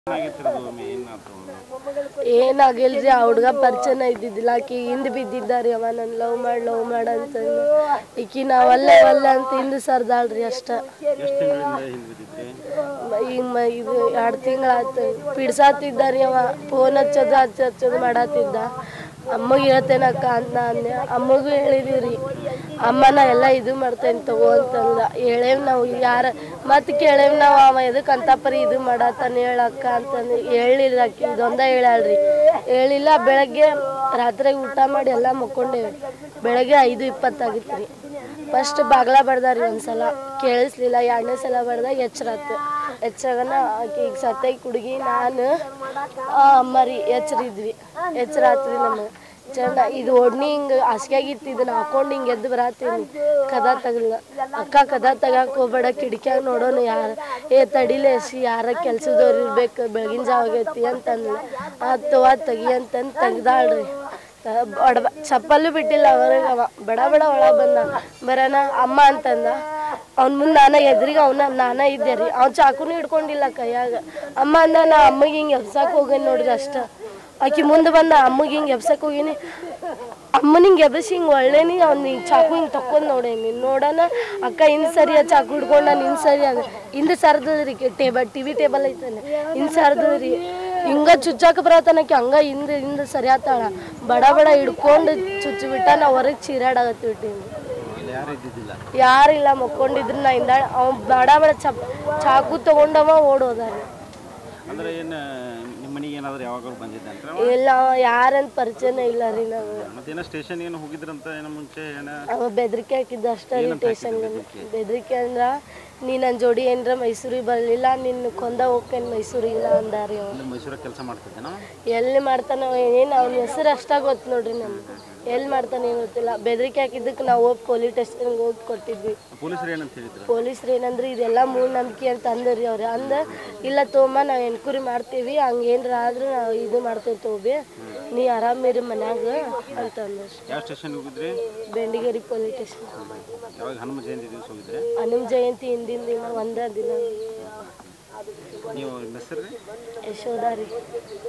ಏನಾಗಿತ್ತಿರೋದು main ಆತು ಏನಾಗಿಲ್ರಿ ಆ ಹುಡ್ಗ ಪರಿಚಯನ ಇದ್ದಿದ್ದಿಲ್ಲ ಆಕಿ ಹಿಂದ್ ಬಿದ್ದಿದ್ದಾರಿ ಅವ ನನ್ ಲವ್ ಮಾಡ್ ಲವ್ ಮಾಡ ಅಂತಂದು ಈಕಿ ನಾವ್ ಅಲ್ಲೇ ಒಲ್ಲೆ ಅಂತ ಹಿಂದ್ ಸರ್ದಾಳ್ರಿ ಅಷ್ಟ ಎಷ್ಟು ತಿಂಗಳಿಂದ ಹಿಂದೆ ಬಿದ್ದಿದ್ರಿ ಈಗ ಮ ಇದು ಎರಡು ತಿಂಗಳಾಯ್ತು ಪಿಡ್ಸಾತಿದ್ದಾರಿ ಅವ ಫೋನ್ ಹಚ್ಚೋದು ಹಚ್ಚ ಹಚ್ಚೋದು ಮಾಡತ್ತಿದ್ದ ಅಮ್ಮಗೆ ಹೇಳ್ತೇನಕ್ಕ ಅಂತ ಅಂದೆ ಅಮ್ಮಗೂ ಹೇಳಿದೀವಿ ಅಮ್ಮನ ಎಲ್ಲ ಇದು ಮಾಡ್ತೇನೆ ತಗೋ ಅಂತಂದ ಹೇಳೇವ್ ನಾವು ಯಾರ ಮತ್ತೆ ಕೇಳೇವ್ ನಾವು ಅವ ಎದಕ್ಕೆ ಅಂತ ಪರಿ ಇದು ಮಾಡತ್ತಾನ ಹೇಳಕ್ಕ ಅಂತಂದು ಹೇಳಿಲ್ಲ ಆಕಿ ಇದೊಂದ ಹೇಳಲ್ರಿ ಹೇಳಿಲ್ಲ ಬೆಳಗ್ಗೆ ರಾತ್ರಿ ಊಟ ಮಾಡಿ ಎಲ್ಲ ಮಕ್ಕೊಂಡೇವಿ ಬೆಳಗ್ಗೆ ಐದು ಇಪ್ಪತ್ತಾಗಿತ್ತು ರೀ ಫಸ್ಟ್ ಬಾಗ್ಲ ಬಡ್ದಾರಿ ಒಂದ್ಸಲ ಕೇಳಿಸ್ಲಿಲ್ಲ ಎರಡನೇ ಸಲ ಬಡ್ದಾಗ ಎಚ್ಚರಾತು ಎಚ್ಚರಗನ ಆಕಿ ಈಗ ಸತ್ತೈ ಹುಡುಗಿ ನಾನು ಆ ಅಮ್ಮರಿ ಎಚ್ಚರಿದ್ವಿ ಎಚ್ಚರ ಆತ್ರಿ ನಮಗೆ ಚಂದ ಇದು ಒಡ್ನಿ ಹಿಂಗೆ ಹಾಸಿಗೆಯಾಗಿತ್ತು ಇದನ್ನ ಹಾಕೊಂಡು ಹಿಂಗೆ ಎದ್ದು ಬರತ್ತೀನಿ ಕದ ತಗಲ್ಲ ಅಕ್ಕ ಕದ ತೆಗ್ಯಾಕ ಹೋಗ್ಬೇಡ ಕಿಟಕಿಯಾಗ ನೋಡೋಣ ಯಾರು ಏ ತಡಿಲೇಸಿ ಯಾರ ಕೆಲ್ಸದವ್ರು ಇರ್ಬೇಕು ಬೆಳಗಿನ ಜಾವ ಆಗೈತಿ ಅಂತಂದ್ಲ ಆತು ಆ ತೆಗಿ ಅಂತಂದು ತೆಗ್ದಾಳ್ರಿ ಬಡ ಚಪ್ಪಲ್ಲು ಬಿಟ್ಟಿಲ್ಲ ಹೊರಗೆ ಅವ ಬಡ ಬಡ ಒಳಗೆ ಬಂದ ಬರೋಣ ಅಮ್ಮ ಅಂತಂದ ಅವ್ನ ಮುಂದೆ ನಾನ ಎದ್ರಿಗೆ ಅವನ ನಾನ ಇದ್ದೆ ರೀ ಅವ್ನು ಚಾಕುನು ಹಿಡ್ಕೊಂಡಿಲ್ಲ ಕೈಯಾಗ ಅಮ್ಮ ಅಂದ ನಾ ಅಮ್ಮಗೆ ಹಿಂಗೆ ಎಬ್ಸಕ್ಕೆ ಹೋಗೇನಿ ನೋಡ್ರಿ ಅಷ್ಟ ಆಕಿ ಮುಂದೆ ಬಂದ ಅಮ್ಮಗೆ ಹಿಂಗೆ ಎಬ್ಸಕ್ಕೆ ಹೋಗಿನಿ ಅಮ್ಮನ ಹಿಂಗೆ ಎಬ್ಬಿಸಿ ಹಿಂಗೆ ಒಳ್ಳೆನಿ ಅವ್ನು ಹಿಂಗೆ ಚಾಕು ಹಿಂಗೆ ತಕ್ಕೊಂಡು ನೋಡೇನಿ ನೋಡೋಣ ಅಕ್ಕ ಹಿಂದೆ ಸರಿ ಆ ಚಾಕು ಹಿಡ್ಕೊಂಡ ನಿನ್ ಸರಿ ಅದ ಹಿಂದೆ ಸರ್ದದ್ರಿ ಟೇಬಲ್ ಟಿ ವಿ ಟೇಬಲ್ ಐತಲ್ಲ ಹಿಂದೆ ಸರ್ದದ್ರಿ ಹಿಂಗ ಚುಚ್ಚಾಕ ಬರತನಕ್ಕೆ ಹಂಗ ಹಿಂದೆ ಹಿಂದೆ ಸರಿ ಆತಾಳ ಬಡ ಬಡ ಹಿಡ್ಕೊಂಡು ಚುಚ್ಚು ಬಿಟ್ಟ ನಾ ಹೊರಗೆ ಚೀರಾಡಾಗತ್ತಿ ಬಿಟ್ಟಿನಿ ಇಲ್ಲಿ ಯಾರು ಇದ್ದಿದ್ದಿಲ್ಲ ಯಾರಿಲ್ಲ ಮಕ್ಕೊಂಡಿದ್ರು ನಾ ಹಿಂದ ಅವ್ನು ಬಡ ಬಡ ಚಪ್ ಚಾಕು ತಗೊಂಡವ ಓಡೋದಾರಿ ಅಂದ್ರೆ ಏನು ನಿಮ್ಮ ಮನೆಗೆ ಏನಾದ್ರು ಯಾವಾಗಾದ್ರು ಬಂದಿದ್ದಂತ್ರ ಇಲ್ಲ ಅವ ಯಾರಂತ ಪರಿಚಯನೇ ಇಲ್ಲ ರೀ ನಾವು ಮತ್ತೇನೋ ಸ್ಟೇಷನ್ ಏನು ಹೋಗಿದ್ರಂತ ಏನೋ ಮುಂಚೆ ಏನೋ ಅವ ಬೆದರಿಕೆ ಹಾಕಿದ್ದ ಅಷ್ಟೇ ರೀ ಟೇಷನ್ ಬೆದರಿಕೆ ಅಂದ್ರ ನೀ ನನ್ನ ಜೋಡಿ ಏನರ ಮೈಸೂರಿಗೆ ಬರಲಿಲ್ಲ ನಿನ್ನ ಕೊಂದ ಹೋಗ್ತೇನೆ ಮೈಸೂರಿಲ್ಲ ಅಂದಾರಿ ಅವ ಅಂದ್ರೆ ಮೈಸೂರಾಗ ಕೆಲಸ ಮಾಡ್ತಿದ್ದೇನೋ ಎಲ್ಲಿ ಮಾಡ್ತಾನ ಏನು ಅವ್ನ ಹೆಸರು ಅಷ್ಟ ಗೊತ್ತು ನೋಡ್ರಿ ನಮ್ಗೆ ಎಲ್ಲಿ ಮಾಡ್ತಾನೆ ಏನು ಗೊತ್ತಿಲ್ಲ ಬೆದರಿಕೆ ಹಾಕಿದ್ದಕ್ಕೆ ನಾವು ಹೋಗಿ ಪೊಲೀಸ್ ಸ್ಟೇಷನ್ಗೆ ಹೋಗಿ ಕೊಟ್ಟಿದ್ವಿ ಪೊಲೀಸರು ಏನಂತ ಹೇಳಿದ್ರು ಪೊಲೀಸ್ರು ಏನಂದ್ರೆ ಇದೆಲ್ಲ ಮೂಢನಂಬಿಕೆ ಅಂತ ಅಂದ್ರಿ ಅವ್ರು ಅಂದ ಇಲ್ಲ ತೋಮ ನಾವು ಎನ್ಕ್ವೈರಿ ಮಾಡ್ತೀವಿ ಹಂಗೇನ್ರ ಆದ್ರೂ ನಾವು ಇದು ಮಾಡ್ತೇವೆ ತೋಬಿ ನೀ ಆರಾಮಿರಿ ಮನ್ಯಾಗ ಅಂತ ಅಂದ್ರು ಯಾವ ಸ್ಟೇಷನ್ ಹೋಗಿದ್ರಿ ಬೆಂಡಿಗೇರಿ ಪೊಲೀಸ್ ಸ್ಟೇಷನ್ ಯಾವಾಗ ಹನುಮ ಜಯಂತಿ ದಿವಸ ಹೋಗಿದ್ರಿ ಹನುಮ ಜಯಂತಿ ಹಿಂದಿನ ದಿನ ಒಂದೇ ದಿನ ನೀವು ನಿಮ್ಮ ಹೆಸರು ರೀ ಯಶೋಧ ರೀ